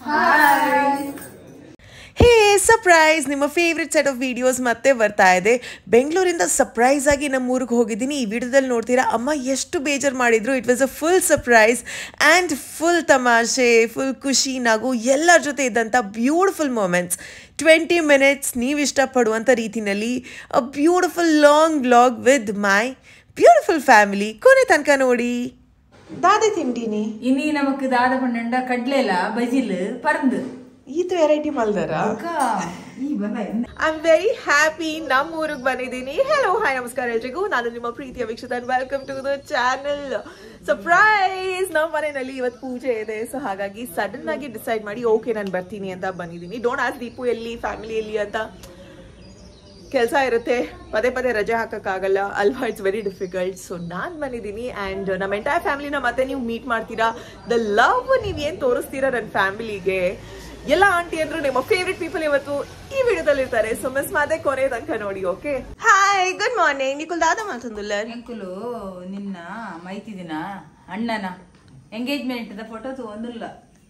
ಹೇ surprise ನಿಮ್ಮ favourite set of videos ಮತ್ತೆ ಬರ್ತಾ ಇದೆ ಬೆಂಗಳೂರಿಂದ ಸರ್ಪ್ರೈಸ್ ಆಗಿ ನಮ್ಮ ಊರಿಗೆ ಹೋಗಿದ್ದೀನಿ ಈ ವಿಡಿಯೋದಲ್ಲಿ ನೋಡ್ತೀರಾ ಅಮ್ಮ ಎಷ್ಟು ಬೇಜಾರು ಮಾಡಿದ್ರು it was a full surprise and full ತಮಾಷೆ ಫುಲ್ ಖುಷಿ ನಗು ಎಲ್ಲರ ಜೊತೆ ಇದ್ದಂಥ ಬ್ಯೂಟಿಫುಲ್ ಮೂಮೆಂಟ್ಸ್ ಟ್ವೆಂಟಿ ಮಿನಿಟ್ಸ್ ನೀವು ಇಷ್ಟಪಡುವಂಥ ರೀತಿಯಲ್ಲಿ a beautiful long blog with my beautiful family ಕೊನೆ ತನಕ ನೋಡಿ ದಾದೆ ತಿಂಡಿನಿ ഇനി നമുക്ക് ദാദ പണ്ടണ്ട കഡ്ലേല ബജില് പറന്ന് ಈತ ವೆರೈಟಿ ಮಲ್ದಾರ ഈ ബല ಐ ಆಮ್ ವೆರಿ ಹ್ಯಾಪಿ ನಮ್ಮ ಊರಿಗೆ ಬಂದಿದ್ದೀನಿ ಹೆಲೋ ಹಾಯ್ ನಮಸ್ಕಾರ ಎಲ್ರಿಗೂ ನಾನು ನಿಮ್ಮ ಪ್ರೀತಿಯ ವೀಕ್ಷಕ welcome to the channel surprise ನಮ್ಮ ಮನೆಯಲ್ಲಿ ಇವತ್ತು ಪೂಜೆ ಇದೆ ಸೊ ಹಾಗಾಗಿ ಸಡನ್ ಆಗಿ ಡಿಸೈಡ್ ಮಾಡಿ ಓಕೆ ನಾನು ಬರ್ತೀನಿ ಅಂತ ಬಂದಿದ್ದೀನಿ ಡೋಂಟ್ ಆಸ್ ದೀಪು ಎಲ್ಲಿ ಫ್ಯಾಮಿಲಿ ಎಲ್ಲಿ ಅಂತ ಕೆಲಸ ಇರುತ್ತೆ ಪದೇ ಪದೇ ರಜೆ ಹಾಕಕ್ಕಾಗಲ್ಲ ಅಲ್ವಾ ಇಟ್ಸ್ ವೆರಿ ಡಿಫಿಕಲ್ಟ್ ಸೊ ನಾನು ಬಂದಿದ್ದೀನಿ ಆ್ಯಂಡ್ ನಮ್ಮ ಎಂಟೈರ್ ಫ್ಯಾಮಿಲಿನ ಮತ್ತೆ ನೀವು ಮೀಟ್ ಮಾಡ್ತೀರಾ ದ ಲವ್ ನೀವೇನು ತೋರಿಸ್ತೀರಾ ನನ್ನ ಫ್ಯಾಮಿಲಿಗೆ ಎಲ್ಲ ಆಂಟಿ ಅಂದ್ರು ನಿಮ್ಮ ಫೇವ್ರೆಟ್ ಪೀಪಲ್ ಇವತ್ತು ಈ ವಿಡಿಯೋದಲ್ಲಿ ಇರ್ತಾರೆ ಸೊ ಮಿಸ್ ಮಾತೆ ಕೊನೆ ತನಕ ನೋಡಿ ಓಕೆ ಹಾಯ್ ಗುಡ್ ಮಾರ್ನಿಂಗ್ ನಿಕುಲ್ ದಾದ ಮಾತಂದುಲ್ಲರ್ ಎಂಕುಲು ನಿನ್ನ ಮೈತಿ ದಿನ ಅಣ್ಣನ ಎಂಗೇಜ್ಮೆಂಟ್ ದ ಫೋಟೋ ತಗೊಂದಿಲ್ಲ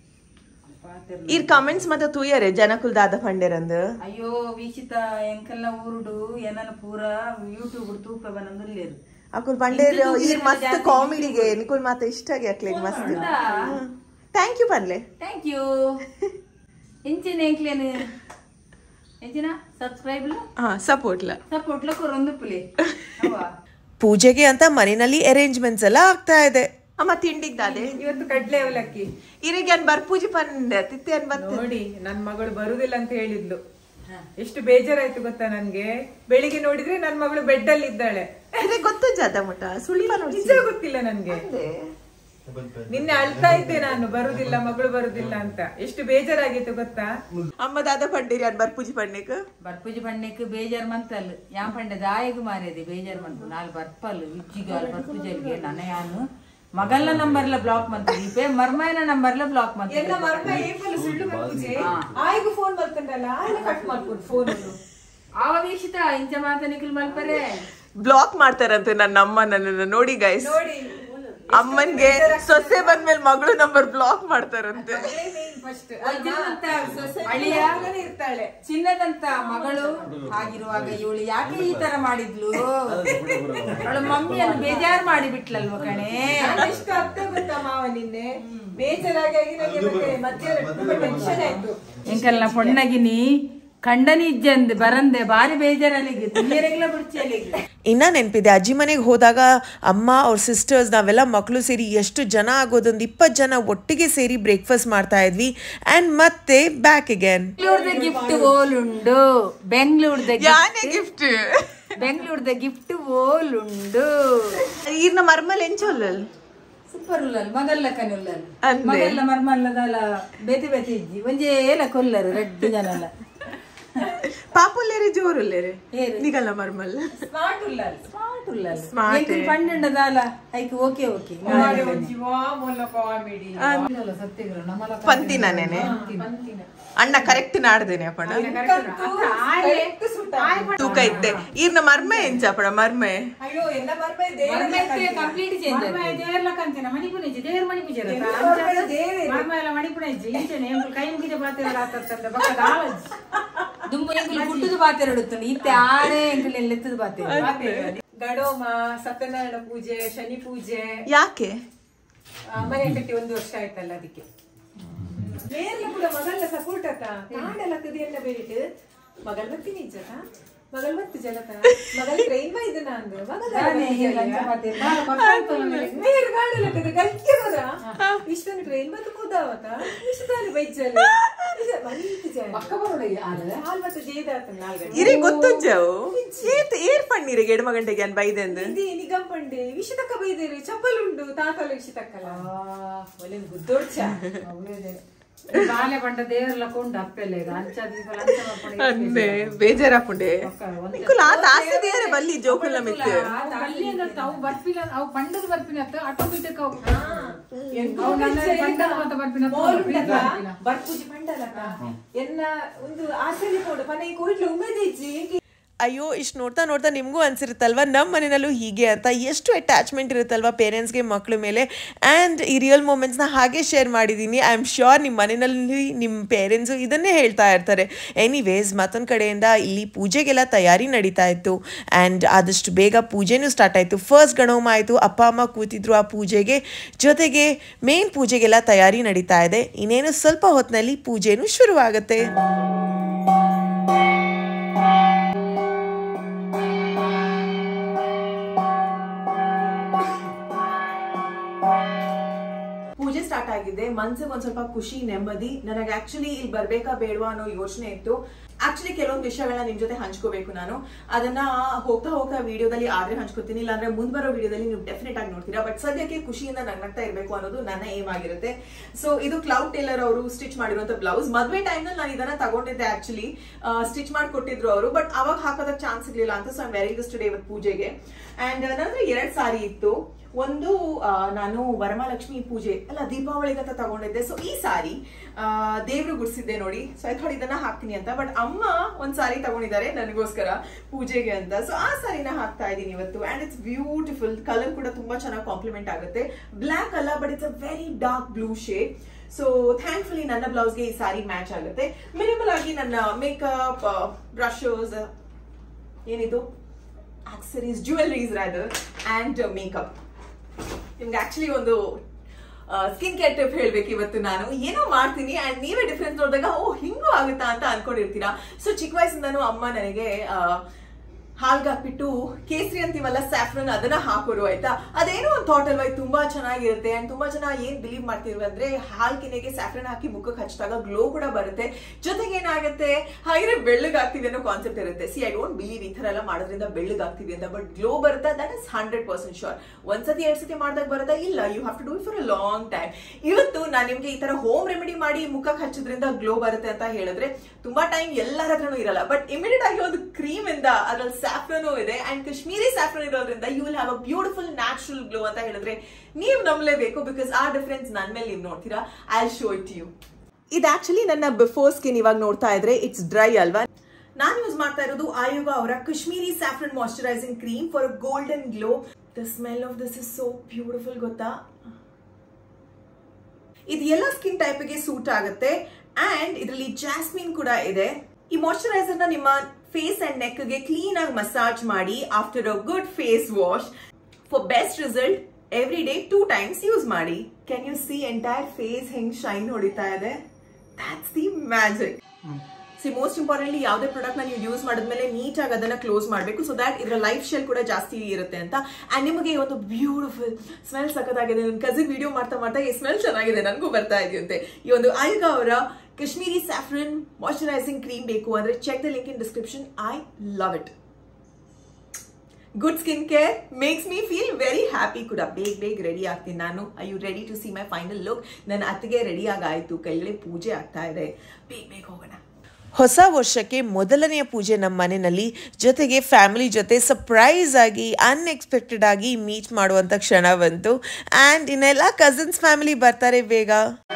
ಇರ್ ಕಮೆಂಟ್ಸ್ ಮತ್ತೆ ತೂಯರೆ ಜನಕುಲ್ ದಾದ ಫಂಡೇರಂದು ಅಯ್ಯೋ ವೀಕ್ಷಿತ ಎಂಕಲ್ಲ ಊರುಡು ಏನನ ಪೂರ ಯೂಟ್ಯೂಬ್ ತೂಪ ಬಂದಿಲ್ಲೇರು ಅಕುಲ್ ಪಂಡೇರ್ ಈರ್ ಮಸ್ತ್ ಕಾಮಿಡಿಗೆ ನಿಕುಲ್ ಮಾತ ಇಷ್ಟ ಆಗ್ಲಿ ಮಸ್ತ್ ಥ್ಯಾಂಕ್ ಯು ಪನ್ಲೆ ಥ್ಯಾಂಕ್ ಯು ಎಂಚಿನ ಎಂಕ್ಲೇನು ಎಂಚಿನ ಸಬ್ಸ್ಕ್ರೈಬ್ ಹಾ ಸಪೋರ್ಟ್ಲ ಸಪೋರ್ಟ್ಲ ಕೊರೊಂದು ಪುಲಿ ಪೂಜೆಗೆ ಅಂತ ಮನೆಯಲ್ಲಿ ಅರೇಂಜ್ಮೆಂಟ್ಸ್ ಎಲ್ಲ ಆಗ್ತಾ ಇದೆ ಅಮ್ಮ ತಿಂಡಿಗ್ ದಾದೆ ಇವತ್ತು ಕಡ್ಲೆ ಅವಲಕ್ಕಿ ಇರಿಗೆ ಅನ್ ಬರ್ಪೂಜೆ ಪಂಡೆ ತಿತ್ತೆ ಅನ್ ಬರ್ತದೆ ನೋಡಿ ನನ್ ಮಗಳು ಬರುದಿಲ್ಲ ಅಂತ ಹೇಳಿದ್ಲು ಎಷ್ಟು ಬೇಜಾರಾಯ್ತು ಗೊತ್ತಾ ನನ್ಗೆ ಬೆಳಿಗ್ಗೆ ನೋಡಿದ್ರೆ ನನ್ ಮಗಳು ಬೆಡ್ ಅಲ್ಲಿ ಇದ್ದಾಳೆ ಇದೇ ಗೊತ್ತು ಜಾದ ಮಟ ಸುಳ್ಳ ನೋಡಿ ನಿಜ ಗೊತ್ತಿಲ್ಲ ನನ್ಗೆ ನಿನ್ನೆ ಅಳ್ತಾ ಇದ್ದೆ ನಾನು ಬರುದಿಲ್ಲ ಮಗಳು ಬರುದಿಲ್ಲ ಅಂತ ಎಷ್ಟು ಬೇಜಾರಾಗಿತ್ತು ಗೊತ್ತಾ ಅಮ್ಮ ದಾದ ಪಂಡೇರಿ ಅನ್ ಬರ್ಪೂಜೆ ಪಂಡೆಕ್ ಬರ್ಪುಜಿ ಪಂಡೆಕ್ ಬೇಜಾರ್ ಮಂತಲ್ ಯಾ ಪಂಡೆ ದಾಯಗ್ ಮಾರೇದಿ ಬೇಜಾರ್ ಮಂತು ನಾಲ್ ಬರ್ಪಲ್ ವಿಜ್ಜಿಗಾಲ್ ಬರ್ಪುಜಲ್ಗೆ ನನಯಾನು ಮಗಲ್ನ ನಂಬರ್ಲ ಬ್ಲಾಕ್ ಮಂತ ದೀಪೆ ಮರ್ಮಾಯನ ನಂಬರ್ಲ ಬ್ಲಾಕ್ ಮಂತ ಎಲ್ಲ ಮರ್ಮ ಏಪಲ್ ಸುಳ್ಳು ಪೂಜೆ ಆಯ್ಗೂ ಫೋನ್ ಬರ್ತಂಡಲ್ಲ ಆಯ್ನ ಕಟ್ ಮಾಡ್ಕೊಂಡು ಫೋನ್ ಆವ ವೀಕ್ಷಿತ ಇಂಚ ಮಾತ ನಿಖಿಲ್ ಮಲ್ಪರೆ ಬ್ಲಾಕ್ ಮಾಡ್ತಾರಂತೆ ನನ್ನ ಅಮ್ಮ ನನ್ನನ್ನು ನೋಡಿ ಗೈಸ್ ನೋಡಿ ಅಮ್ಮನ್ಗೆ ಸೊಸೆ ಬಂದ್ಮೇಲೆ ಮಗಳು ನಂಬರ್ ಬ್ಲಾಕ್ ಮಾಡ್ತಾರಂತೆ ಫಸ್ಟ್ ವಜ್ರದಂತ ಅಳಿಯ ಇರ್ತಾಳೆ ಚಿನ್ನದಂತ ಮಗಳು ಆಗಿರುವಾಗ ಇವಳು ಯಾಕೆ ಈ ತರ ಮಾಡಿದ್ಲು ಅವಳ ಮಮ್ಮಿಯನ್ನು ಬೇಜಾರ್ ಮಾಡಿ ಬಿಟ್ಲಲ್ವ ಕಣೆ ನಾನು ಎಷ್ಟು ಅರ್ಥ ಗೊತ್ತಾ ಮಾವ ನಿನ್ನೆ ಬೇಜಾರಾಗಿ ನನಗೆ ಮತ್ತೆ ಮಧ್ಯಾಹ್ನ ತುಂಬಾ ಟೆನ್ಷನ್ ಆಯ್ತು ಎಂಕಲ್ನ ಪೊಣ್ಣಗಿನಿ ಕಂಡನಿ ಇಜ್ಜಂದ್ ಬರಂದೆ ಬಾರಿ ಬೇಜಾರಲ್ಲಿಗೆ ದುನಿಯರೆಗ್ಲ ಬಿಡ್ಚಲಿಗೆ ಇನ್ನ ನೆನಪಿದೆ ಅಜ್ಜಿ ಮನೆಗೆ ಹೋದಾಗ ಅಮ್ಮ ಅವ್ರ ಸಿಸ್ಟರ್ಸ್ ನಾವೆಲ್ಲ ಮಕ್ಕಳು ಸೇರಿ ಎಷ್ಟು ಜನ ಆಗೋದೊಂದು ಇಪ್ಪತ್ತು ಜನ ಒಟ್ಟಿಗೆ ಸೇರಿ ಬ್ರೇಕ್ಫಾಸ್ಟ್ ಮಾಡ್ತಾ ಇದ್ವಿ ಆ್ಯಂಡ್ ಮತ್ತೆ ಬ್ಯಾಕ್ ಅಗೇನ್ ಬೆಂಗಳೂರ್ದ ಗಿಫ್ಟ್ ಓಲುಂಡು ಬೆಂಗಳೂರ್ದ ಯಾನೇ ಗಿಫ್ಟ್ ಬೆಂಗಳೂರ್ದ ಗಿಫ್ಟ್ ಓಲುಂಡು ಈರ್ನ ಮರ್ಮಲ್ ಎಂಚೊಲ್ಲಲ್ ಸೂಪರ್ ಉಲ್ಲಲ್ ಮಗಲ್ಲ ಕನುಲ್ಲಲ್ ಅಂದೆ. ಮಗಲ್ಲ ಮರ್ಮಲ್ಲದಲ್ಲ ಬೇತಿ ಬೇತಿ ಇಜ್ಜಿ ಒಂಜೇ ಏಲ ಕೊಲ್ಲರು ರೆಡ್ ಜನಲ್ಲ ಪಾಪುಲ್ಲೇರೆ ಜೋರುಲ್ಲೇರೆ ಏರು. ನಿಗಲ್ಲ ಮರ್ಮಲ್ ಸ್ಮಾರ್ಟ್ ಉಲ್ಲ ಸ್ಮಾರ್ಟ್ ಉಲ್ಲಲ್ Smart. ಎಂಕುಲ್ ಪಂಡುಂಡದಾಲ ಐಕ್ ಓಕೆ ಓಕೆ ಮೊಲ್ಲ ಕಾಮಿಡಿ ಸತ್ಯಗಳು ನಮ್ಮಲ ಪಂತಿನ ನೆನೆ ಅಣ್ಣ ಕರೆಕ್ಟ್ ನಾಡ್ದೇನೆ ಅಪ್ಪಣ ತೂಕ ಇದ್ದೆ ಈರ್ನ ಮರ್ಮೆ ಎಂಚ ಅಪ್ಪಣ ಮರ್ಮೆ ಅಯ್ಯೋ ಎಲ್ಲ ಮರ್ಮ ಇದೆ ಕಂಪ್ಲೀಟ್ ಚೇಂಜ್ ದೇವರ್ಲ ಕಂತಿನ ಮಣಿಪುರ ಇಜ್ಜಿ ದೇವ್ರ ಮಣಿಪುರ ಮರ್ಮ ಎಲ್ಲ ಮಣಿಪುರ ಇಜ್ಜಿ ಈಚೆನೆ ಎಂಕುಲು ಕೈ ಮುಗಿದ ಬಾತಿರ ಆತಂದ ಬಕ್ಕ ದಾಳಜ್ಜಿ ದುಂಬು ಎಂಕುಲ್ ಪುಟ್ಟದು ಬಾತೆರಡುತ್ತುಂಡು ಇತ್ತೆ ಆರೆ ಎಂಕುಲ್ ಎತ್ತೆದು ಬಾತೆರಡು ಗಡೋಮ ಸತ್ಯನಾರಾಯಣ ಪೂಜೆ ಶನಿ ಪೂಜೆ ಯಾಕೆ ಆ, ಮನೆ ಕಟ್ಟಿ ಒಂದು ವರ್ಷ ಆಯ್ತಲ್ಲ ಅದಕ್ಕೆ ಬೇರೆಲ್ಲ ಕೂಡ ಮಗಲ್ಲ ಸಪೋರ್ಟ್ ಅಕ್ಕ ಕಾಡೆಲ್ಲ ತುದಿಯನ್ನ ಬೇರಿಟ್ಟು ಮಗಲ್ ಬತ್ತಿ ನಿಜಕ ಮಗಲ್ ಬತ್ತು ಜನಕ ಮಗಲ್ ಟ್ರೈನ್ ಬೈದು ನಂದು ಮಗಲ್ ಬೇರೆ ಗಾಡಲ್ಲ ಕದ ಗಲ್ಕೆ ಬರ ಇಷ್ಟೊಂದು ಟ್ರೈನ್ ಬತ್ತು ಕೂದಾವತ ಇಷ್ಟದಲ್ಲಿ ಬೈಜಲ್ಲ ಮಂತ್ ಜನ ಹಾಲ್ ಮತ್ತೆ ಜೇದಾತ ನಾಲ್ಕು ಇರೇ ಗೊತ್ತುಂಜವು ಏತ್ ಏರ್ ಪಣ್ಣೀರಿಗೆ ಎಡಮ ಗಂಟೆಗೆ ಅನ್ ಬೈದೆಂದು ఇది నిగం పండి విషతక్క బయదేరు చప్పలుండు తాతలు విషతక్కల ఒలేం గుద్దోడ్చ ಬಾಲೆ ಬಂಡ ದೇವರ್ಲ ಕೊಂಡ ಅಪ್ಪೆಲ್ಲ ಈಗ ಅಂಚ ದೀಪ ಲಂಚ ಮಾಡ್ಕೊಂಡು ಅಂದೆ ಬೇಜಾರಾಪುಂಡೆ ನಿಕ್ಕುಲ ಆ ತಾಸೆ ದೇರೆ ಬಲ್ಲಿ ಜೋಕುಲ್ಲ ಮಿತ್ತು ಅಲ್ಲಿ ಅಂತ ಅವು ಬರ್ಪಿಲ್ಲ ಅವು ಪಂಡದ ಬರ್ಪಿನ ಆಟೋಮೆಟಿಕ್ ಅವು ಅವು ನನ್ನ ಪಂಡದ ಮತ್ತೆ ಬರ್ಪಿನ ಬರ್ಪುಜಿ పండలక ఎన్న ಒಂದು ఆశ్చర్య పోడు పన ఈ కోయిట్లో ఉమ్మేది ఇచ్చి ಅಯ್ಯೋ ಇಷ್ಟು ನೋಡ್ತಾ ನೋಡ್ತಾ ನಿಮಗೂ ಅನ್ಸಿರುತ್ತಲ್ವ ನಮ್ಮ ಮನೆಯಲ್ಲೂ ಹೀಗೆ ಅಂತ ಎಷ್ಟು ಅಟ್ಯಾಚ್ಮೆಂಟ್ ಇರುತ್ತಲ್ವ ಪೇರೆಂಟ್ಸ್ಗೆ ಮಕ್ಕಳ ಮೇಲೆ ಆ್ಯಂಡ್ ಈ ರಿಯಲ್ ಮೂಮೆಂಟ್ಸ್ನ ಹಾಗೆ ಶೇರ್ ಮಾಡಿದ್ದೀನಿ ಐ ಆಮ್ ಶ್ಯೂರ್ ನಿಮ್ಮ ಮನೆಯಲ್ಲಿ ನಿಮ್ಮ ಪೇರೆಂಟ್ಸು ಇದನ್ನೇ ಹೇಳ್ತಾ ಇರ್ತಾರೆ ಎನಿವೇಸ್ ಮತ್ತೊಂದು ಕಡೆಯಿಂದ ಇಲ್ಲಿ ಪೂಜೆಗೆಲ್ಲ ತಯಾರಿ ನಡೀತಾ ಇತ್ತು ಆ್ಯಂಡ್ ಆದಷ್ಟು ಬೇಗ ಪೂಜೆನೂ ಸ್ಟಾರ್ಟ್ ಆಯಿತು ಫಸ್ಟ್ ಗಣೋಮ ಆಯಿತು ಅಪ್ಪ ಅಮ್ಮ ಕೂತಿದ್ರು ಆ ಪೂಜೆಗೆ ಜೊತೆಗೆ ಮೇನ್ ಪೂಜೆಗೆಲ್ಲ ತಯಾರಿ ನಡೀತಾ ಇದೆ ಇನ್ನೇನು ಸ್ವಲ್ಪ ಹೊತ್ತಿನಲ್ಲಿ ಪೂಜೆನೂ ಶುರುವಾಗುತ್ತೆ ಪೂಜೆ ಸ್ಟಾರ್ಟ್ ಆಗಿದೆ ಮನ್ಸಿಗೆ ಒಂದ್ ಸ್ವಲ್ಪ ಖುಷಿ ನೆಮ್ಮದಿ ನನಗೆ ಆಕ್ಚುಲಿ ಇಲ್ಲಿ ಬರ್ಬೇಕಾ ಬೇಡವಾ ಅನ್ನೋ ಯೋಚನೆ ಇತ್ತು ಆಕ್ಚುಲಿ ಕೆಲವೊಂದು ವಿಷಯಗಳನ್ನ ನಿಮ್ ಜೊತೆ ಹಂಚ್ಕೋಬೇಕು ನಾನು ಅದನ್ನ ಹೋಗ್ತಾ ಹೋಗ್ತಾ ವಿಡಿಯೋದಲ್ಲಿ ಆದ್ರೆ ಹಂಚ್ಕೋತೀನಿ ಇಲ್ಲಾಂದ್ರೆ ಮುಂದ್ ಬರೋ ವಿಡಿಯೋದಲ್ಲಿ ನೀವು ಡೆಫಿನೆಟ್ ಆಗಿ ನೋಡ್ತೀರಾ ಬಟ್ ಸದ್ಯಕ್ಕೆ ಖುಷಿಯಿಂದ ನಗ್ನಗ್ತಾ ಇರಬೇಕು ಅನ್ನೋದು ನನ್ನ ಏಮ್ ಆಗಿರುತ್ತೆ ಸೊ ಇದು ಕ್ಲೌಡ್ ಟೇಲರ್ ಅವರು ಸ್ಟಿಚ್ ಮಾಡಿರುವಂತ ಬ್ಲೌಸ್ ಮದ್ವೆ ಟೈಮ್ ನಲ್ಲಿ ನಾನು ಇದನ್ನ ತಗೊಂಡಿದ್ದೆ ಆಕ್ಚುಲಿ ಸ್ಟಿಚ್ ಮಾಡಿ ಕೊಟ್ಟಿದ್ರು ಅವರು ಬಟ್ ಅವಾಗ ಹಾಕೋದಕ್ಕೆ ಚಾನ್ಸ್ ಇರ್ಲಿಲ್ಲ ಅಂತ so I'm very this today ಇವತ್ತು ಪೂಜೆಗೆ ಅಂಡ್ ನನ್ನ ಹತ್ರ ಎರಡ್ ಸಾರಿ ಇತ್ತು ಒಂದು ಆ, ನಾನು ವರಮಹಾಲಕ್ಷ್ಮಿ ಪೂಜೆ ಅಲ್ಲ ದೀಪಾವಳಿಗೆ ಅಂತ ತಗೊಂಡಿದ್ದೆ ಸೊ ಈ ಸಾರಿ ದೇವ್ರು ಗುಡ್ಸಿದ್ದೆ ನೋಡಿ ಸೊ ಐ ಥಾಟ್ ಇದನ್ನ ಹಾಕ್ತೀನಿ ಅಂತ ಬಟ್ ಅಮ್ಮ ಒಂದ್ ಸಾರಿ ತಗೊಂಡಿದ್ದಾರೆ ನನಗೋಸ್ಕರ ಪೂಜೆಗೆ ಅಂತ ಸೊ ಆ ಸಾರಿನ ಹಾಕ್ತಾ ಇದ್ದೀನಿ ಇವತ್ತು ಅಂಡ್ ಇಟ್ಸ್ ಬ್ಯೂಟಿಫುಲ್ ಕಲರ್ ಕೂಡ ತುಂಬಾ ಚೆನ್ನಾಗಿ ಕಾಂಪ್ಲಿಮೆಂಟ್ ಆಗುತ್ತೆ ಬ್ಲಾಕ್ ಅಲ್ಲ but it's a very dark blue shade so thankfully ನನ್ನ ಬ್ಲೌಸ್ಗೆ ಈ ಸಾರಿ ಮ್ಯಾಚ್ ಆಗುತ್ತೆ ಮಿನಿಮಲ್ ಆಗಿ ನನ್ನ ಮೇಕಪ್ ಬ್ರಷಸ್ ಏನಿದು accessories jewelleries rather and makeup ನಿಮ್ಗೆ ಆಕ್ಚುಲಿ ಒಂದು ಸ್ಕಿನ್ ಕೇರ್ ಟಿಪ್ ಹೇಳ್ಬೇಕು ಇವತ್ತು ನಾನು ಏನೋ ಮಾಡ್ತೀನಿ ಅಂಡ್ ನೀವೇ ಡಿಫ್ರೆನ್ಸ್ ನೋಡಿದಾಗ ಓ ಹಿಂಗೂ ಆಗುತ್ತಾ ಅಂತ ಅನ್ಕೊಂಡಿರ್ತೀರಾ ಸೊ ಚಿಕ್ಕ ವಯಸ್ಸಿಂದನೂ ಅಮ್ಮ ನನಗೆ ಆ, ಹಾಲ್ಗೆ ಹಾಕ್ಬಿಟ್ಟು ಕೇಸರಿ ಅಂತೀವಲ್ಲ ಸ್ಯಾಫ್ರನ್ ಅದನ್ನ ಹಾಕೋರು ಆಯ್ತಾ ಅದೇನೋ ಒಂದು ಥಾಟ್ ಅಲ್ವಾ ಇದು ತುಂಬಾ ಚೆನ್ನಾಗಿರುತ್ತೆ ಅಂಡ್ ತುಂಬಾ ಜನ ಏನ್ ಬಿಲೀವ್ ಮಾಡ್ತಿರ್ವಿ ಅಂದ್ರೆ ಹಾಲ್ ಕೆನೆಗೆ ಸ್ಯಾಫ್ರನ್ ಹಾಕಿ ಮುಖಕ್ಕೆ ಹಚ್ಚಿದಾಗ ಗ್ಲೋ ಕೂಡ ಬರುತ್ತೆ ಜೊತೆಗೆ ಏನಾಗುತ್ತೆ ಹಾಗೆ ಬೆಳ್ಳಗಾಗ್ತೀವಿ ಅನ್ನೋ ಕಾನ್ಸೆಪ್ಟ್ ಇರುತ್ತೆ ಸಿ ಐ ಡೋಂಟ್ ಬಿಲೀವ್ ಈ ತರ ಎಲ್ಲ ಮಾಡೋದ್ರಿಂದ ಬೆಳ್ಳಗಾಗ್ತೀವಿ ಅಂತ ಬಟ್ ಗ್ಲೋ ಬರುತ್ತಾ that is hundred percent sure ಒಂದ್ಸತಿ ಎರಡ್ ಸತಿ ಮಾಡಿದಾಗ ಬರುತ್ತಾ ಇಲ್ಲ you have to do for a long time ಇವತ್ತು ನಾನು ನಿಮ್ಗೆ ಈ ತರ ಹೋಮ್ ರೆಮಿಡಿ ಮಾಡಿ ಮುಖಕ್ಕೆ ಹಚ್ಚೋದ್ರಿಂದ ಗ್ಲೋ ಬರುತ್ತೆ ಅಂತ ಹೇಳಿದ್ರೆ ತುಂಬಾ ಟೈಮ್ ಎಲ್ಲರ ಹತ್ರನೂ ಇರಲ್ಲ ಬಟ್ ಇಮಿಡಿಯೇಟ್ ಆಗಿ ಒಂದು ಕ್ರೀಮ್ ಇಂದ ಅದ್ರಲ್ಲಿ ಸ್ಯಾಫ್ರನು ಇದೆ ಅಂಡ್ ಕಾಶ್ಮೀರಿ ಸ್ಯಾಫ್ರನ್ ಇರೋದ್ರಿಂದ you will have a beautiful natural glow ಅಂತ ಹೇಳಿದ್ರೆ ನೀವು ನಂಬಲೇಬೇಕು ಬಿಕಾಸ್ ಆ ಡಿಫ್ರೆನ್ಸ್ ನನ್ ಮೇಲೆ ನೀವು ನೋಡ್ತೀರಾ ಐ ಶೋ ಇಟ್ ಯು ಇದು ಆಕ್ಚುಲಿ ನನ್ನ ಬಿಫೋರ್ ಸ್ಕಿನ್ ಇವಾಗ ನೋಡ್ತಾ ಇದ್ರೆ ಇಟ್ಸ್ ಡ್ರೈ ಅಲ್ವಾ ನಾನು ಯೂಸ್ ಮಾಡ್ತಾ ಇರೋದು ಆಯುಗ ಅವರ Kashmiri saffron moisturising cream for golden glow the smell of this is so beautiful ಗೊತ್ತಾ ಇದು ಎಲ್ಲ ಸ್ಕಿನ್ ಟೈಪ್ಗೆ ಸೂಟ್ ಆಗುತ್ತೆ ಅಂಡ್ ಇದರಲ್ಲಿ ಜಾಸ್ಮಿನ್ ಕೂಡ ಇದೆ ಈ ಮಾಯಶ್ಚರೈಸರ್ ನ ನಿಮ್ಮ ಫೇಸ್ ಅಂಡ್ ನೆಕ್ ಗೆ ಕ್ಲೀನ್ ಆಗಿ ಮಸಾಜ್ ಮಾಡಿ after a good face wash for best result every day two times use ಮಾಡಿ can you see entire face ಹೆಂಗ್ ಶೈನ್ ಹೊಡಿತಾ ಇದೆ that's the magic see most importantly ಯಾವುದೇ ಪ್ರಾಡಕ್ಟ್ ನ ನೀವು ಯೂಸ್ ಮಾಡಿದ್ಮೇಲೆ ನೀಟಾಗಿ ಅದನ್ನ ಕ್ಲೋಸ್ ಮಾಡಬೇಕು ಸೊ ದಟ್ ಇದರ ಲೈಫ್ ಶೆಲ್ ಕೂಡ ಜಾಸ್ತಿ ಇರುತ್ತೆ ಅಂತ ಅಂಡ್ ನಿಮಗೆ ಒಂದು ಬ್ಯೂಟಿಫುಲ್ ಸ್ಮೆಲ್ ಸಖತ್ತಾಗಿದೆ ನನ್ನ ಕಸಿನ್ ವಿಡಿಯೋ ಮಾಡ್ತಾ ಮಾಡ್ತಾ ಈ ಸ್ಮೆಲ್ ಚೆನ್ನಾಗಿದೆ ನನಗೂ ಬರ್ತಾ ಇದೆಯಂತೆ ಈ ಒಂದು ಆಯುಗ ಅವರ ಕಾಶ್ಮೀರಿ ಸ್ಯಾಫ್ರನ್ ಮಾಯಶ್ಚರೈಸಿಂಗ್ ಕ್ರೀಮ್ ಬೇಕು ಅಂದ್ರೆ check the link in description I love it good skin care makes me feel very happy ಕೂಡ ಬೇಗ ಬೇಗ ರೆಡಿ ಆಗ್ತೀನಿ ನಾನು I you ready to see my final look ನನ್ನ ಅತ್ತಿಗೆ ರೆಡಿ ಆಗಾಯ್ತು ಕೈಯಲ್ಲಿ ಪೂಜೆ ಆಗ್ತಾ ಇದೆ ಬೇಗ ಬೇಗ ಹೋಗೋಣ ಹೊಸ ವರ್ಷಕ್ಕೆ ಮೊದಲನೆಯ ಪೂಜೆ ನಮ್ಮ ಮನೆಯಲ್ಲಿ ಜೊತೆಗೆ ಫ್ಯಾಮಿಲಿ ಜೊತೆ ಸರ್ಪ್ರೈಸ್ ಆಗಿ ಅನ್ಎಕ್ಸ್ಪೆಕ್ಟೆಡ್ ಆಗಿ ಮೀಟ್ ಮಾಡುವಂಥ ಕ್ಷಣ ಬಂತು ಆ್ಯಂಡ್ ಇನ್ನೆಲ್ಲ ಕಸಿನ್ಸ್ ಫ್ಯಾಮಿಲಿ ಬರ್ತಾರೆ ಬೇಗ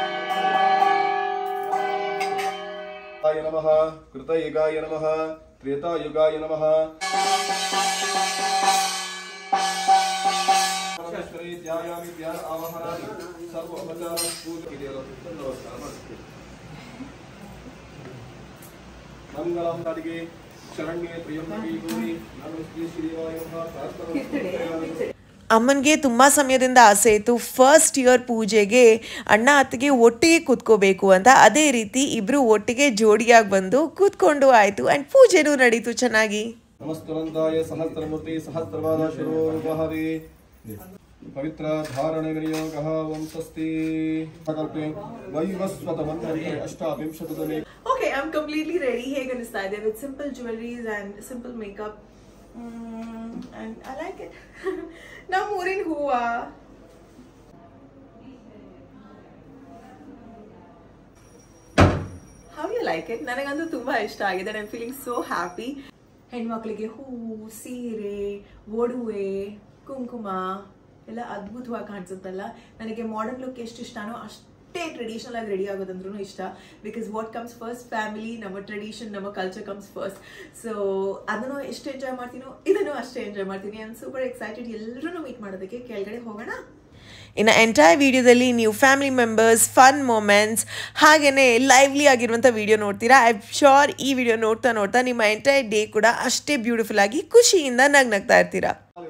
य नमः कृतयुगाय नमः त्रेतायुगाय नमः ध्यायामि ध्यान आवाहनानि सर्व उपचार मंगलम नडिगे शरण्ये त्र्यंबके गौरी नमस्ते श्रीवाय नमः प्रार्थना ಅಮ್ಮನಿಗೆ ತುಂಬ ಸಮಯದಿಂದ ಆಸೆ ಇತ್ತು ಫಸ್ಟ್ ಇಯರ್ ಪೂಜೆಗೆ ಅಣ್ಣ ಅತ್ತಿಗೆ ಒಟ್ಟಿಗೆ ಕೂತ್ಕೋಬೇಕು ಅಂತ ಅದೇ ರೀತಿ ಇಬ್ರು ಒಟ್ಟಿಗೆ ಜೋಡಿಯಾಗಿ ಬಂದು ಕೂತ್ಕೊಂಡು ಆಯಿತು ಆ್ಯಂಡ್ ಪೂಜೆನೂ ನಡೀತು ಚೆನ್ನಾಗಿ ನಮಸ್ತುನಂದಾಯ ಸಹಸ್ರಮೂರ್ತಿ ಸಹಸ್ರವಾದ ಶಿರೋಪಹವೇ ಪವಿತ್ರ ಧಾರಣ ವಿನಿಯೋಗ ವಂಶಸ್ತಿ ಕಲ್ಪೆ ವೈವಸ್ವತ ಮಂತ್ರಿ ಅಷ್ಟಾವಿಂಶತಮೇ okay I am completely ready ಹೇಗೆ ಅನಿಸ್ತಾ ಇದೆ with simple jewelleries and simple makeup and I like it ನಮ್ಮ ಊರಿನ ಹೂವ ಹೌ ಯು ಲೈಕ್ ಇಟ್ ನನಗಂತೂ ತುಂಬಾ ಇಷ್ಟ ಆಗಿದೆ ಐ ಫೀಲಿಂಗ್ ಸೋ ಹ್ಯಾಪಿ ಹೆಣ್ಮಕ್ಳಿಗೆ ಹೂವು ಸೀರೆ ಒಡವೆ ಕುಂಕುಮ ಎಲ್ಲ ಅದ್ಭುತವಾಗಿ ಕಾಣಿಸುತ್ತಲ್ಲ ನನಗೆ ಮಾಡರ್ನ್ ಲುಕ್ ಎಷ್ಟು ಇಷ್ಟನೋ ಅಷ್ಟು ಅಷ್ಟೇ ಟ್ರೆಡಿಷನಲ್ ಆಗಿ ರೆಡಿ ಆಗೋದಂದ್ರೂ ಇಷ್ಟ because what comes first family ನಮ್ಮ ಟ್ರೆಡಿಷನ್ ನಮ್ಮ ಕಲ್ಚರ್ ಕಮ್ಸ್ ಫಸ್ಟ್ ಸೊ ಅದನ್ನು ಎಷ್ಟು ಎಂಜಾಯ್ ಮಾಡ್ತೀನೋ ಇದನ್ನು ಅಷ್ಟೇ ಎಂಜಾಯ್ ಮಾಡ್ತೀನಿ ಐ ಆಮ್ ಸೂಪರ್ ಎಕ್ಸೈಟೆಡ್ ಎಲ್ಲರೂ ಮೀಟ್ ಮಾಡೋದಕ್ಕೆ ಕೆಳಗಡೆ ಹೋಗೋಣ ಇನ್ನು ಎಂಟೈರ್ ವಿಡಿಯೋದಲ್ಲಿ ನೀವು ಫ್ಯಾಮಿಲಿ ಮೆಂಬರ್ಸ್ ಫನ್ ಮೂಮೆಂಟ್ಸ್ ಹಾಗೆಯೇ ಲೈವ್ಲಿ ಆಗಿರುವಂಥ ವಿಡಿಯೋ ನೋಡ್ತೀರಾ ಐ ಶೋರ್ ಈ ವಿಡಿಯೋ ನೋಡ್ತಾ ನೋಡ್ತಾ ನಿಮ್ಮ ಎಂಟೈರ್ ಡೇ ಕೂಡ ಅಷ್ಟೇ ಬ್ಯೂಟಿಫುಲ್ ಆಗಿ ಖುಷಿಯಿಂದ ನಗ್ನಗ್ತಾ ಇರ್ತೀರಾ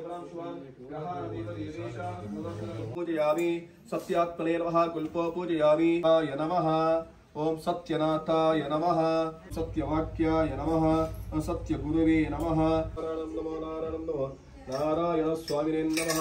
पूजयामि सत्यात्मने नमः कुल्पो पूजयामि य नमः ॐ सत्यनाथाय नमः सत्यवाक्याय नमः सत्यगुरवे नमः नारायणं नमो नारायणं नमो नारायणस्वामिने नमः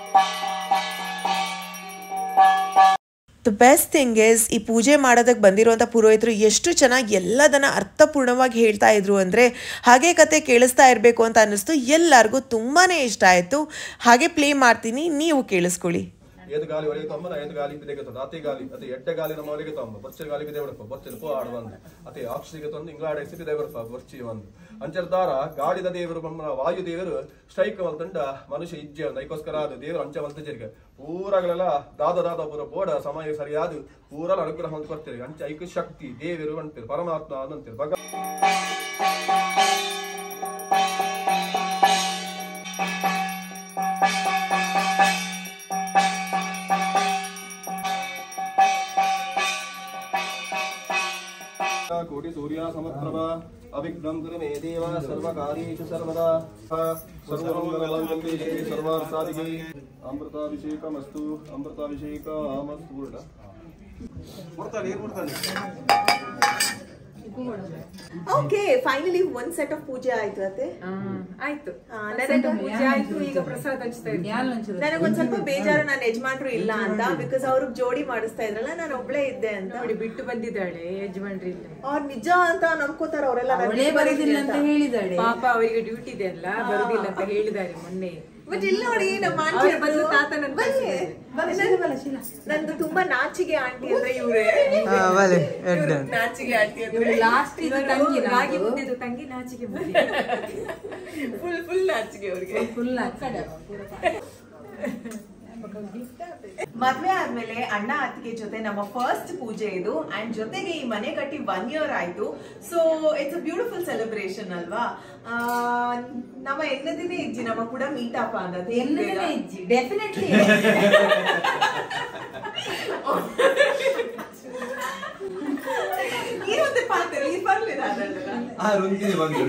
ದ ಬೆಸ್ಟ್ ಥಿಂಗ್ ಇಸ್ ಈ ಪೂಜೆ ಮಾಡೋದಕ್ಕೆ ಬಂದಿರುವಂಥ ಪುರೋಹಿತರು ಎಷ್ಟು ಚೆನ್ನಾಗಿ ಎಲ್ಲದನ್ನ ಅರ್ಥಪೂರ್ಣವಾಗಿ ಹೇಳ್ತಾ ಇದ್ರು ಅಂದರೆ ಹಾಗೆ ಕತೆ ಕೇಳಿಸ್ತಾ ಇರಬೇಕು ಅಂತ ಅನ್ನಿಸ್ತು ಎಲ್ಲರಿಗೂ ತುಂಬಾ ಇಷ್ಟ ಆಯಿತು ಹಾಗೆ ಪ್ಲೇ ಮಾಡ್ತೀನಿ ನೀವು ಕೇಳಿಸ್ಕೊಳ್ಳಿ ಏದು ಗಾಲಿ ಒಳಗೆ ತೊಂಬ ಐದು ಗಾಲಿ ಬಿದ್ದೆಗೆ ತಂದು ಅತಿ ಗಾಲಿ ಅತಿ ಎಡ್ಡೆ ಗಾಲಿ ನಮ್ಮ ಒಳಗೆ ತೊಂಬ ಬೊಚ್ಚ ಗಾಲಿ ಬಿದೆ ಬಿಡಪ್ಪ ಬೊಚ್ಚಲು ಪೋ ಆಡು ಬಂದು ಅತಿ ಆಕ್ಷಿಗೆ ತಂದು ಇಂಗ್ಲಾಡ ಸಿದ್ದೆ ಬರಪ್ಪ ಬರ್ಚಿ ಒಂದು ಅಂಚರ್ದಾರ ಗಾಳಿದ ದೇವರು ಬ್ರಹ್ಮನ ವಾಯು ದೇವರು ಸ್ಟ್ರೈಕ್ ಮಲ್ತಂಡ ಮನುಷ್ಯ ಇಜ್ಜೆ ಒಂದು ಅದಕ್ಕೋಸ್ಕರ ಅದು ದೇವರು ಅಂಚ ಮಲ್ತ ಜರಿಗೆ ಪೂರಗಳೆಲ್ಲ ದಾದ ದಾದ ಪೂರ ಬೋಡ ಸಮಯ ಸರಿಯಾದ ಪೂರ ಅನುಗ್ರಹ ಅಂತ ಕೊಡ್ತೀರಿ ಅಂಚ ಐಕ ಶಕ್ತಿ ದೇವರು ಅಂತೀರಿ ಪರಮಾತ್ಮ ಅಂತೀರಿ ಭಗ ಕೋಟಿ ಸೂರ್ಯ ಸಮಪ್ರಭ ಅವಿಘ್ನಂ ಕುರು ಮೇ ದೇವ ಸರ್ವಕಾರ್ಯೇಷು ಸರ್ವದಾ ಸರ್ವಮಂಗಲಂ ಜಯ ಸರ್ವಾರ್ಥಾದಿಗೆ ಅಮೃತಾಭಿಷೇಕಮಸ್ತು ಅಮೃತಾಭಿಷೇಕಮಸ್ತು ಪೂರ್ಣ ಮುಡ್ತಾನೆ ಏನ್ ಮುಡ್ತಾನೆ ಓಕೆ ಫೈನಲಿ ಒಂದ್ ಸೆಟ್ ಆಫ್ ಪೂಜೆ ಆಯ್ತು ಅತ್ತೆ ಆ, ಆಯ್ತು ಆ, ಪ್ರಸಾದ ನನಗೆ- ಪೂಜೆ ಆಯ್ತು ಈಗ ಪ್ರಸಾದ ಹಂಚ್ತಾ ಇದ್ದೀನಿ ಯಾಲ್ ಒಂಚೂರು ನನಗೊಂದ್ ಸ್ವಲ್ಪ ಬೇಜಾರು ನನ್ನ ಯಜಮಾನ್ರು ಇಲ್ಲ ಅಂತ ಬಿಕಾಸ್ ಅವ್ರಿಗೆ ಜೋಡಿ ಮಾಡಿಸ್ತಾ ಇದ್ರಲ್ಲ ನಾನು ಒಬ್ಳೇ ಇದ್ದೆ ಅಂತ ನೋಡಿ ಬಿಟ್ಟು ಬಂದಿದ್ದಾಳೆ ಯಜಮಾನ್ರಿ ಇಲ್ಲ ಅವ್ರು ನಿಜ ಅಂತ ನಂಬ್ಕೋತಾರ ಅವರೆಲ್ಲ ಅವಳೇ ಬರೋದಿಲ್ಲ ಅಂತ ಹೇಳಿದಾಳೆ ಪಾಪ ಅವರಿಗೆ ಡ್ಯೂಟಿ ಇದೆ ಅಲ್ಲ ಬರುದಿಲ್ಲ ಅಂತ ಹೇಳಿದ್ದಾರೆ ಮೊನ್ನೆ ಬಟ್ ಇಲ್ಲ ನೋಡಿ ನಮ್ಮ ಆಂಟಿ ಅವ್ರ ಬದಲು ತಾತನನ್ನ ಕಳ್ಸಿದ್ದಾರೆ. ನಂದು ತುಂಬಾ ನಾಚಿಗೆ ಆಂಟಿ ಅಂದ್ರೆ ಇವ್ರೆ ಇವ್ರು ನಾಚಿಗೆ ಆಂಟಿ ಅಂದ್ರೆ ಲಾಸ್ಟ್ ಇದು ತಂಗಿ ರಾಗಿ ಮುದ್ದೆದು ತಂಗಿ ನಾಚಿಕೆ ಮುದ್ದೆ ಫುಲ್ ಫುಲ್ ನಾಚಿಗೆ ಅವ್ರಿಗೆ ಫುಲ್ ಮದ್ವೆ ಆದ್ಮೇಲೆ ಅಣ್ಣ ಅತ್ತಿಗೆ ಜೊತೆ ನಮ್ಮ ಫಸ್ಟ್ ಪೂಜೆ ಇದು ಅಂಡ್ ಜೊತೆಗೆ ಈ ಮನೆ ಕಟ್ಟಿ ಒನ್ ಇಯರ್ ಆಯ್ತು so it's a beautiful celebration ಅಲ್ವಾ ಆ, ನಮ್ಮ ಎನ್ನದಿನೇ ಇಜ್ಜಿ ನಮ್ಮ ಕೂಡ ಮೀಟ್ ಅಪ್ ಅನ್ನೋದು ಎಲ್ಲದನ್ನೇ ಇಜ್ಜಿ ಡೆಫಿನೆಟ್ಲಿ ಇರೋದೇ ಪಾತ್ರೆ ಇದು ಬರ್ಲಿಲ್ಲ ಅದನ್ನೆಲ್ಲ ಆ ರುಂಗಿನಿ ಬಂದು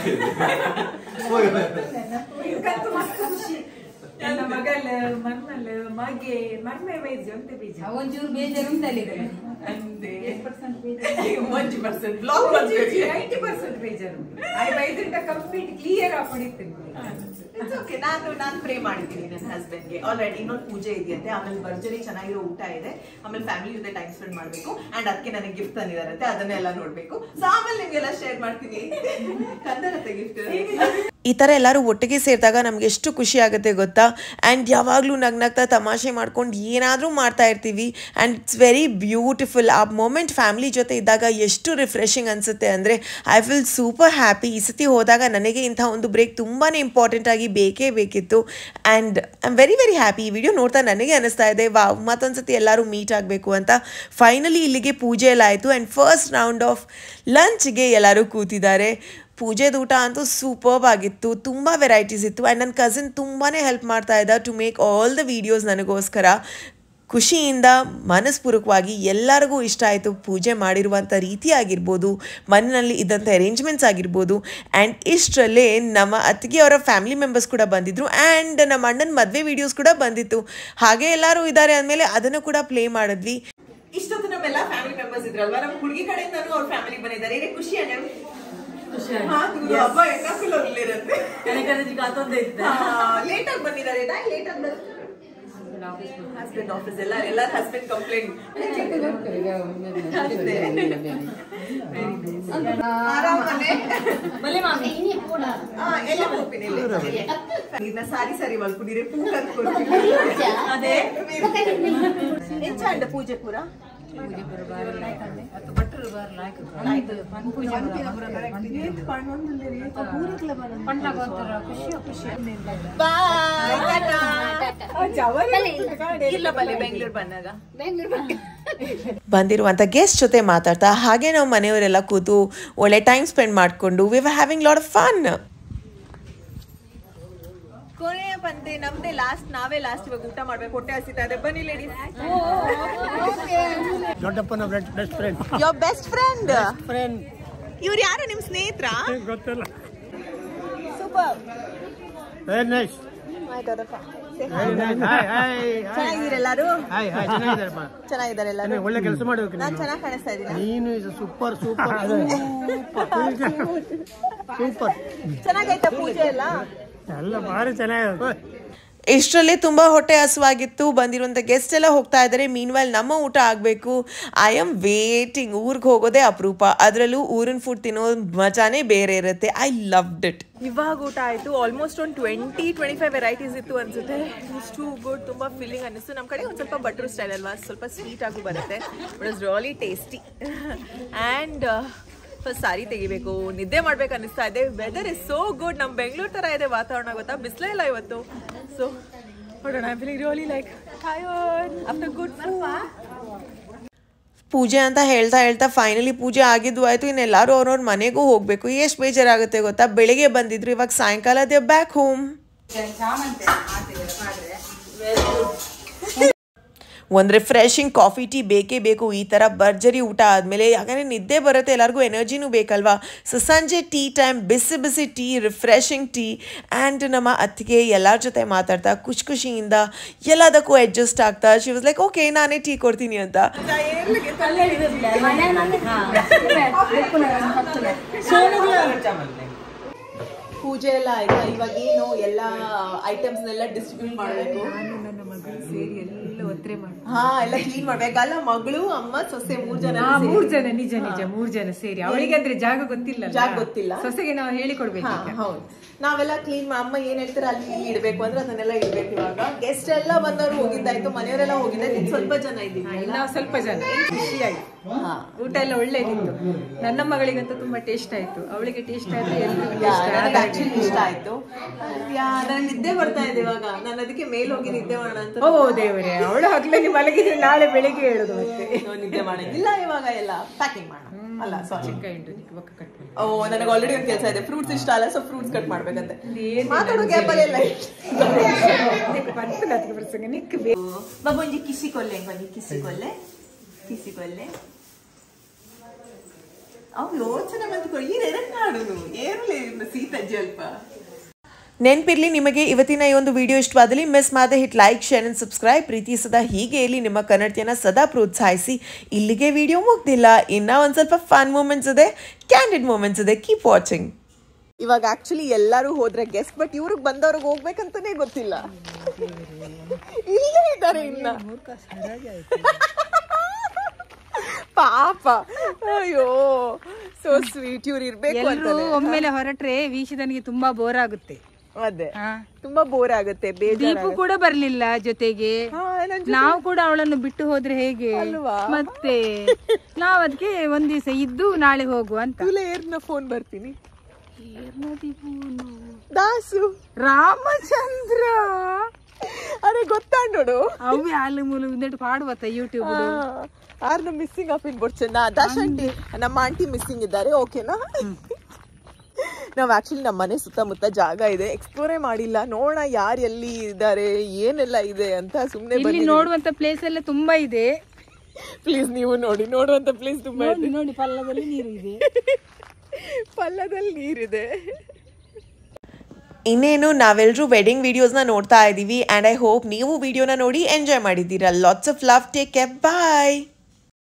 ಇದಕ್ಕಂತೂ ಮಸ್ತ್ ಖುಷಿ ನನ್ನ ಮಗಲ ಮರ್ಮಲ್ ಮಗೆ ಮರ್ಮೆ ಬೈಜ್ ಅಂತ ಬೀಜ ಒಂಚೂರು ಬೇಜಾರು ಉಂಟಲ್ಲಿ ಅಂದೆ ಎಷ್ಟು ಪರ್ಸೆಂಟ್ ಬೇಜಾರು ಒಂಜಿ ಪರ್ಸೆಂಟ್ ಬ್ಲಾಕ್ ಮಾಡ್ಬೇಕು ನೈಂಟಿ ಪರ್ಸೆಂಟ್ ಬೇಜಾರು ಐ ಬೈದ್ರಿಂದ ಕಂಪ್ಲೀಟ್ ಕ್ಲಿಯರ್ ಹಾಕೊಂಡಿರ್ತೇನೆ It's okay. ನಾನು ನಾನು ಪ್ರೇ ಮಾಡಿದ್ದೀನಿ ನನ್ನ ಹಸ್ಬೆಂಡ್ಗೆ ಆಲ್ರೆಡಿ ಇನ್ನೊಂದು ಪೂಜೆ ಇದೆಯಂತೆ ಆಮೇಲೆ ಭರ್ಜರಿ ಚೆನ್ನಾಗಿರೋ ಊಟ ಇದೆ ಆಮೇಲೆ ಫ್ಯಾಮಿಲಿ ಜೊತೆ ಟೈಮ್ ಸ್ಪೆಂಡ್ ಮಾಡಬೇಕು ಅಂಡ್ ಅದಕ್ಕೆ ನನಗೆ ಗಿಫ್ಟ್ ತಂದಿದಾರಂತೆ ಅದನ್ನೆಲ್ಲ ನೋಡ್ಬೇಕು ಸೊ ಆಮೇಲೆ ನಿಮ್ಗೆಲ್ಲ ಶೇರ್ ಮಾಡ್ತೀನಿ ಕಂದರತ್ತೆ ಗಿಫ್ಟ್ ಈ ಥರ ಎಲ್ಲರೂ ಒಟ್ಟಿಗೆ ಸೇರಿದಾಗ ನಮ್ಗೆ ಎಷ್ಟು ಖುಷಿ ಆಗುತ್ತೆ ಗೊತ್ತಾ ಆ್ಯಂಡ್ ಯಾವಾಗಲೂ ನಗ್ನಗ್ತಾ ತಮಾಷೆ ಮಾಡ್ಕೊಂಡು ಏನಾದರೂ ಮಾಡ್ತಾ ಇರ್ತೀವಿ ಆ್ಯಂಡ್ ಇಟ್ಸ್ ವೆರಿ ಬ್ಯೂಟಿಫುಲ್ ಆ ಮೂಮೆಂಟ್ ಫ್ಯಾಮಿಲಿ ಜೊತೆ ಇದ್ದಾಗ ಎಷ್ಟು ರಿಫ್ರೆಶಿಂಗ್ ಅನಿಸುತ್ತೆ ಅಂದರೆ ಐ ಫೀಲ್ ಸೂಪರ್ ಹ್ಯಾಪಿ ಈ ಸತಿ ಹೋದಾಗ ನನಗೆ ಇಂಥ ಒಂದು ಬ್ರೇಕ್ ತುಂಬಾ ಇಂಪಾರ್ಟೆಂಟ್ ಆಗಿ ಬೇಕೇ ಬೇಕಿತ್ತು and I am very very happy ಈ ವಿಡಿಯೋ ನೋಡ್ತಾ ನನಗೆ ಅನಿಸ್ತಾ ಇದೆ ವಾವ್ ಮತ್ತೊಂದು ಸತಿ ಎಲ್ಲರೂ ಮೀಟ್ ಆಗಬೇಕು ಅಂತ ಫೈನಲಿ ಇಲ್ಲಿಗೆ ಪೂಜೆ ಎಲ್ಲ ಆಯಿತು ಆ್ಯಂಡ್ ಫಸ್ಟ್ ರೌಂಡ್ ಆಫ್ ಲಂಚ್ಗೆ ಎಲ್ಲರೂ ಕೂತಿದ್ದಾರೆ ಪೂಜೆದ ಊಟ ಅಂತೂ ಸೂಪರ್ಬ್ ಆಗಿತ್ತು ತುಂಬ ವೆರೈಟೀಸ್ ಇತ್ತು ಆ್ಯಂಡ್ ನನ್ನ ಕಸಿನ್ ತುಂಬಾ ಹೆಲ್ಪ್ ಮಾಡ್ತಾ ಇದ್ದ to make all the videos ನನಗೋಸ್ಕರ ಖುಷಿಯಿಂದ ಮನಸ್ಪೂರ್ವಕವಾಗಿ ಎಲ್ಲರಿಗೂ ಇಷ್ಟ ಆಯಿತು ಪೂಜೆ ಮಾಡಿರುವಂಥ ರೀತಿ ಆಗಿರ್ಬೋದು ಮನೆಯಲ್ಲಿ ಇದ್ದಂಥ ಅರೇಂಜ್ಮೆಂಟ್ಸ್ ಆಗಿರ್ಬೋದು ಆ್ಯಂಡ್ ಇಷ್ಟರಲ್ಲೇ ನಮ್ಮ ಅತ್ತಿಗೆಯವರ ಫ್ಯಾಮಿಲಿ ಮೆಂಬರ್ಸ್ ಕೂಡ ಬಂದಿದ್ರು ಆ್ಯಂಡ್ ನಮ್ಮ ಅಣ್ಣನ ಮದುವೆ ವೀಡಿಯೋಸ್ ಕೂಡ ಬಂದಿತ್ತು ಹಾಗೆ ಎಲ್ಲರೂ ಇದ್ದಾರೆ ಅಂದಮೇಲೆ ಅದನ್ನು ಕೂಡ ಪ್ಲೇ ಮಾಡಿದ್ವಿ ಇಷ್ಟೊತ್ತು ನಮ್ಮೆಲ್ಲ ಫ್ಯಾಮಿಲಿ ಮೆಂಬರ್ಸ್ ಇದ್ರಲ್ವಾ ನಮ್ಮ ಹುಡುಗಿ ಕಡೆಯಿಂದನೂ ಅವ್ರ ಫ್ಯಾಮಿಲಿ ಬಂದಿದ್ದಾರೆ ಏನೇ ಖುಷಿ ಅಣ್ಣ ಹಬ್ಬ ಹೆಣ್ಣಕ್ಕೂ ಇರುತ್ತೆ ಲೇಟ್ ಆಗಿ ಬಂದಿದ್ದಾರೆ ಲೇಟ್ ಆಗಿ ಹಸ್ಬೆಂಡ್ ಆಫೀಸ್ ಎಲ್ಲ ಎಲ್ಲರ ಹಸ್ಬೆಂಡ್ ಕಂಪ್ಲೇಂಟ್ ಎಲ್ಲ ಹೋಗ್ತೀನಿ ಇದನ್ನ ಸಾರಿ ಸಾರಿ ಮಲ್ಕೊಂಡಿರಿ ಪೂ ಅದೇ ಎಂಚ ಅಂಡ ಪೂಜೆ ಪೂರ ಇಲ್ಲ ಬಲ್ಲೆ ಬೆಂಗಳೂರು ಬಂದಾಗ ಬಂದಿರುವಂಥ ಗೆಸ್ಟ್ ಜೊತೆ ಮಾತಾಡ್ತಾ ಹಾಗೆ ನಾವು ಮನೆಯವರೆಲ್ಲ ಕೂತು ಒಳ್ಳೆ ಟೈಮ್ ಸ್ಪೆಂಡ್ ಮಾಡಿಕೊಂಡು we were having lot of fun ಕೊನೆಯ ಪಂದ್ಯ ನಮ್ದೇ ಲಾಸ್ಟ್ ನಾವೇ ಲಾಸ್ಟ್ ಇವಾಗ ಊಟ ಮಾಡ್ಬೇಕು ಹೊಟ್ಟೆ ಹಸಿತಾ ಇದೆ ಬನ್ನಿ ಲೇಡೀಸ್ ದೊಡ್ಡಪ್ಪನ best friend your best friend friend ಇವ್ರು ಯಾರು ನಿಮ್ ಸ್ನೇಹಿತರ ಗೊತ್ತಿಲ್ಲ super very nice very nice hi hi ಚೆನ್ನಾಗಿದ್ದೀರ ಎಲ್ಲಾರು ಹಾಯ್ ಹಾಯ್ ಚೆನ್ನಾಗಿದ್ದಾರಪ್ಪ ಚೆನ್ನಾಗಿದ್ದಾರೆ ಎಲ್ಲಾರು ಚೆನ್ನಾಗಿ ಒಳ್ಳೆ ಕೆಲಸ ಮಾಡಬೇಕು ನಾನ್ ನೀನು ಚೆನ್ನಾಗಿ ಕಾಣಿಸ್ತಾ ಇದ್ದೀನಿ ನೀನು ಇದು ಸೂಪರ್ ಸೂಪರ್ ಸೂಪರ್ ಚೆನ್ನಾಗೈತಾ ಪೂಜೆ ಎಲ್ಲ ಎಲ್ಲ ಭಾರಿ ಚೆನ್ನಾಗಿದೆ ಇಷ್ಟರಲ್ಲಿ ತುಂಬ ಹೊಟ್ಟೆ ಹಸುವಾಗಿತ್ತು ಬಂದಿರುವಂಥ ಗೆಸ್ಟ್ ಎಲ್ಲ ಹೋಗ್ತಾ ಇದ್ದಾರೆ ಮೀನ್ವೈಲ್ ನಮ್ಮ ಊಟ ಆಗಬೇಕು ಐ ಆಮ್ ವೇಟಿಂಗ್ ಊರಿಗೆ ಹೋಗೋದೇ ಅಪರೂಪ ಅದರಲ್ಲೂ ಊರಿನ ಫುಡ್ ತಿನ್ನೋ ಮಜಾನೇ ಬೇರೆ ಇರುತ್ತೆ ಐ ಲವ್ಡ್ ಇಟ್ ಇವಾಗ ಊಟ ಆಯ್ತು ಆಲ್ಮೋಸ್ಟ್ ಒಂದು ಟ್ವೆಂಟಿ ಟ್ವೆಂಟಿ ಫೈವ್ ವೆರೈಟೀಸ್ ಇತ್ತು ಅನ್ಸುತ್ತೆ ಇಷ್ಟು ಗುಡ್ ತುಂಬಾ ಫೀಲಿಂಗ್ ಅನ್ನಿಸ್ತು ನಮ್ಮ ಕಡೆ ಒಂದು ಸ್ವಲ್ಪ ಬಟರ್ ಸ್ಟೈಲ್ ಅಲ್ವಾ ಸ್ವಲ್ಪ ಸ್ವೀಟ್ ಆಗೂ ಬರುತ್ತೆ but is really tasty and first sari ತೆಗಿಬೇಕು ನಿದ್ದೆ ಮಾಡ್ಬೇಕು ಅನ್ನಿಸ್ತಾ ಇದೆ ವೆದರ್ ಇಸ್ ಸೋ ಗುಡ್ ನಮ್ಮ ಬೆಂಗಳೂರು ಥರ ಇದೆ ವಾತಾವರಣ ಗೊತ್ತಾ ಬಿಸಿಲೇ ಇಲ್ಲ ಇವತ್ತು ಸೊ ನೋಡೋಣ I feeling really like tired after good puja ಅಂತ ಹೇಳ್ತಾ ಹೇಳ್ತಾ ಫೈನಲಿ ಪೂಜೆ ಆಗಿದ್ದು ಆಯಿತು ಇನ್ನೆಲ್ಲರೂ ಅವ್ರವ್ರ ಮನೆಗೂ ಹೋಗಬೇಕು ಎಷ್ಟು ಬೇಜಾರಾಗುತ್ತೆ ಗೊತ್ತಾ ಬೆಳಿಗ್ಗೆ ಬಂದಿದ್ರು ಇವಾಗ ಸಾಯಂಕಾಲ ದೇ ಬ್ಯಾಕ್ ಹೋಮ್ ಸಾಮಂತೆ ಮಾಡ್ತಿದ್ದಾರೆ ಆದ್ರೆ ಒಂದು ರಿಫ್ರೆಶಿಂಗ್ ಕಾಫಿ ಟೀ ಬೇಕೇ ಬೇಕು ಈ ಥರ ಭರ್ಜರಿ ಊಟ ಆದಮೇಲೆ ಯಾಕಂದರೆ ನಿದ್ದೆ ಬರುತ್ತೆ ಎಲ್ಲರಿಗೂ ಎನರ್ಜಿನೂ ಬೇಕಲ್ವಾ ಸೊ ಸಂಜೆ ಟೀ ಟೈಮ್ ಬಿಸಿ ಬಿಸಿ ಟೀ ರಿಫ್ರೆಶಿಂಗ್ ಟೀ ಆ್ಯಂಡ್ ನಮ್ಮ ಅತ್ತಿಗೆ ಎಲ್ಲರ ಜೊತೆ ಮಾತಾಡ್ತಾ ಖುಷಿ ಖುಷಿಯಿಂದ ಎಲ್ಲದಕ್ಕೂ ಅಡ್ಜಸ್ಟ್ ಆಗ್ತಾ ಶಿ ವಾಸ್ ಲೈಕ್ ಓಕೆ ನಾನೇ ಟೀ ಕೊಡ್ತೀನಿ ಅಂತ ಪೂಜೆ ಎಲ್ಲ ಆಯ್ತಾ ಇವಾಗ ಏನು ಎಲ್ಲ ಐಟಮ್ಸ್ನೆಲ್ಲ ಡಿಸ್ಟ್ರಿಬ್ಯೂಟ್ ಮಾಡಬೇಕು ನನ್ನ ಮಗಳು ಸೇರಿ ಎಲ್ಲ ಒತ್ತರೆ ಮಾಡಿ ಹಾ ಎಲ್ಲ ಕ್ಲೀನ್ ಮಾಡ್ಬೇಕಲ್ಲ ಮಗಳು ಅಮ್ಮ ಸೊಸೆ ಮೂರ್ ಜನ ಹಾ ಮೂರ್ ಜನ ನಿಜ ನಿಜ ಮೂರ್ ಜನ ಸೇರಿ ಅವಳಿಗೆ ಅಂದ್ರೆ ಜಾಗ ಗೊತ್ತಿಲ್ಲ ಜಾಗ ಗೊತ್ತಿಲ್ಲ. ಸೊಸೆಗೆ ನಾವು ಹೇಳಿಕೊಡ್ಬೇಕು ಹಾ, ಹೌದು ನಾವೆಲ್ಲ ಕ್ಲೀನ್ ಅಮ್ಮ ಏನ್ ಹೇಳ್ತಾರೆ ಅಲ್ಲಿ ಇಲ್ಲಿ ಇಡ್ಬೇಕು ಅಂದ್ರೆ ಅದನ್ನೆಲ್ಲ ಇಡ್ಬೇಕು ಇವಾಗ ಗೆಸ್ಟ್ ಎಲ್ಲ ಬಂದವರು ಹೋಗಿದ್ದಾಯ್ತು ಮನೆಯವರೆಲ್ಲ ಹೋಗಿದ್ದಾಯ್ತು ಇನ್ನು ಸ್ವಲ್ಪ ಜನ ಇದ್ದೀವಿ ನಾವು ಸ್ವಲ್ಪ ಜನ ಖುಷಿಯಾಗಿ ಊಟ ಎಲ್ಲ ಒಳ್ಳೇದಿತ್ತು ನನ್ನ ಮಗಳಿಗಂತೂ ತುಂಬಾ ಟೇಸ್ಟ್ ಆಯ್ತು ಅವಳಿಗೆ ಟೇಸ್ಟ್ ಆದ್ರೆ ಎಲ್ರಿಗೂ taste ನನಗೆ ಆದಾಗೆ. ಆಕ್ಚುಲಿ ಇಷ್ಟ ಆಯ್ತು ನನಗೆ ನಿದ್ದೆ ಬರ್ತಾ ಇದೆ ಇವಾಗ ನಾನು ಅದಕ್ಕೆ ಮೇಲ್ ಹೋಗಿ ನಿದ್ದೆ ಮಾಡೋಣ ಅಂತ ಓ ದೇವರೇ ಅವಳು ಹಗ್ಲಲ್ಲಿ ಮಲಗಿದ್ರೆ ನಾಳೆ ಬೆಳಿಗ್ಗೆ ಹೇಳುದು ಮತ್ತೆ ನಾನು ನಿದ್ದೆ ಮಾಡಿದ್ದಿಲ್ಲ ಇವಾಗ ಎಲ್ಲ ಪ್ಯಾಕಿಂಗ್ ಮಾಡೋಣ ಅಲ್ಲ ಸಾರಿ ಕೈ ಉಂಟು ನಿಕ್ಕೆ ಬೊಕ್ಕ ಕಟ್ ಮಾಡಿ. ಓ ನನಗೆ ಆಲ್ರೆಡಿ ಒಂದು ಕೆಲಸ ಇದೆ ಫ್ರೂಟ್ಸ್ ಇಷ್ಟ ಅಲ್ಲ ಸೊ ಫ್ರೂಟ್ಸ್ ಕಟ್ ಮಾಡ್ಬೇಕಂತೆ ಮಾತಾಡೋ ಗ್ಯಾಪಲ್ಲಿ ಎಲ್ಲ ನಿಕ್ಕೆ ಬಂತು ಅದಕ್ಕೆ ಬರ್ಸಂಗ ನಿಕ್ಕೆ ಬೇ- ಬಾಬು ಒಂಜಿ ಕಿಸಿ ಕೊಲ್ಲೆ ಬನ್ನಿ ಕಿಸಿ ಕೊಲ್ಲೆ ಕಿಸಿ ಕೊಲ್ಲೆ ಅವ್ ಯೋಚನೆ ಬಂತು ಏನು ಎದನ್ನಾಡುನು ಏರ್ಲಿ ಸೀತಜ್ಜಿ ಅಲ್ಪ ನೆನಪಿರ್ಲಿ ನಿಮಗೆ ಇವತ್ತಿನ ಈ ಒಂದು ವಿಡಿಯೋ ಇಷ್ಟವಾದಲ್ಲಿ ಮಿಸ್ ಮಾಡದೆ hit like share and subscribe ಪ್ರೀತಿ ಸದಾ ಹೀಗೆ ಇಲ್ಲಿ ನಿಮ್ಮ ಕನ್ನಡತಿಯನ್ನು ಸದಾ ಪ್ರೋತ್ಸಾಹಿಸಿ ಇಲ್ಲಿಗೆ ವಿಡಿಯೋ ಮುಗ್ದಿಲ್ಲ ಇನ್ನ ಒಂದು ಸ್ವಲ್ಪ ಫನ್ ಮೂಮೆಂಟ್ಸ್ ಇದೆ ಕ್ಯಾಂಡಿಡ್ ಮೂಮೆಂಟ್ಸ್ ಇದೆ ಕೀಪ್ ವಾಚಿಂಗ್ ಇವಾಗ ಆಕ್ಚುಲಿ ಎಲ್ಲರೂ ಹೋದ್ರೆ ಗೆಸ್ಟ್ ಬಟ್ ಇವ್ರಿಗೆ ಬಂದವ್ರಿಗೆ ಹೋಗ್ಬೇಕಂತಾನೆ ಗೊತ್ತಿಲ್ಲ ಇಲ್ಲೇ ಇದ್ದಾರೆ ಇನ್ನ ಪಾಪ ಅಯ್ಯೋ ಸೋ ಸ್ವೀಟ್ ಇವ್ರು ಇರ್ಬೇಕು ಎಲ್ರು ಅಂತಾನೆ ಒಮ್ಮೆಲೆ ಹೊರಟ್ರೆ ವೀಕ್ಷಿದನಿಗೆ ತುಂಬಾ ಬೋರ್ ಆಗುತ್ತೆ ಅದೇ ಹಾ. ತುಂಬಾ ಬೋರ್ ಆಗುತ್ತೆ ಬೇಜಾರ್ ದೀಪು ಕೂಡ ಬರ್ಲಿಲ್ಲ ಜೊತೆಗೆ ಹಾ, ನನ್ ನಾವು ಕೂಡ ಅವಳನ್ನು ಬಿಟ್ಟು ಹೋದ್ರೆ ಹೇಗೆ ಅಲ್ವಾ? ಮತ್ತೆ ನಾವ್ ಅದಕ್ಕೆ ಒಂದ್ ದಿವಸ ಇದ್ದು ನಾಳೆ ಹೋಗುವ ಅಂತ ತುಲೆ ಏರ್ನ ಫೋನ್ ಬರ್ತೀನಿ ದಾಸು ರಾಮಚಂದ್ರ ಅರೆ ಗೊತ್ತಾ ನೋಡು ಅವು ಆಲು ಮೂಲು ಇಂದಟ್ಟು ಪಾಡುವತ್ತ ಯೂಟ್ಯೂಬ್ ಆರ್ನ ಮಿಸ್ಸಿಂಗ್ ಆಫ್ ಇನ್ ಬೋರ್ಚಂದ ದಾಶ್ ಆಂಟಿ ನಮ್ಮ ಆಂಟಿ ಮಿಸ್ಸಿಂಗ್ ಇದ್ದಾರೆ ಓಕೆನಾ ನಾವ್ ಆಕ್ಚುಲಿ ನಮ್ಮ ಮನೆ ಸುತ್ತಮುತ್ತ ಜಾಗ ಇದೆ ಎಕ್ಸ್ಪ್ಲೋರೇ ಮಾಡಿಲ್ಲ ನೋಡೋಣ ಯಾರು ಎಲ್ಲಿ ಇದ್ದಾರೆ ಏನೆಲ್ಲ ಇದೆ ಅಂತ ಸುಮ್ನೆ ಇಲ್ಲಿ ಬನ್ನಿ ನೋಡುವಂತ ಪ್ಲೇಸ್ ಎಲ್ಲ ತುಂಬಾ ಇದೆ ಪ್ಲೀಸ್ ನೀವು ನೋಡಿ ನೋಡುವಂತ ಪ್ಲೇಸ್ ತುಂಬಾ ಇದೆ ನೋಡಿ ನೋಡಿ ಪಲ್ಲದಲ್ಲಿ ನೀರು ಇದೆ ಪಲ್ಲದಲ್ಲಿ ನೀರಿದೆ ಇನ್ನೇನು ನಾವೆಲ್ಲರೂ ವೆಡ್ಡಿಂಗ್ ವಿಡಿಯೋಸ್ನ ನೋಡ್ತಾ ಇದ್ದೀವಿ ಆ್ಯಂಡ್ ಐ ಹೋಪ್ ನೀವು ವಿಡಿಯೋನ ನೋಡಿ ಎಂಜಾಯ್ ಮಾಡಿದ್ದೀರಾ lots of love take care bye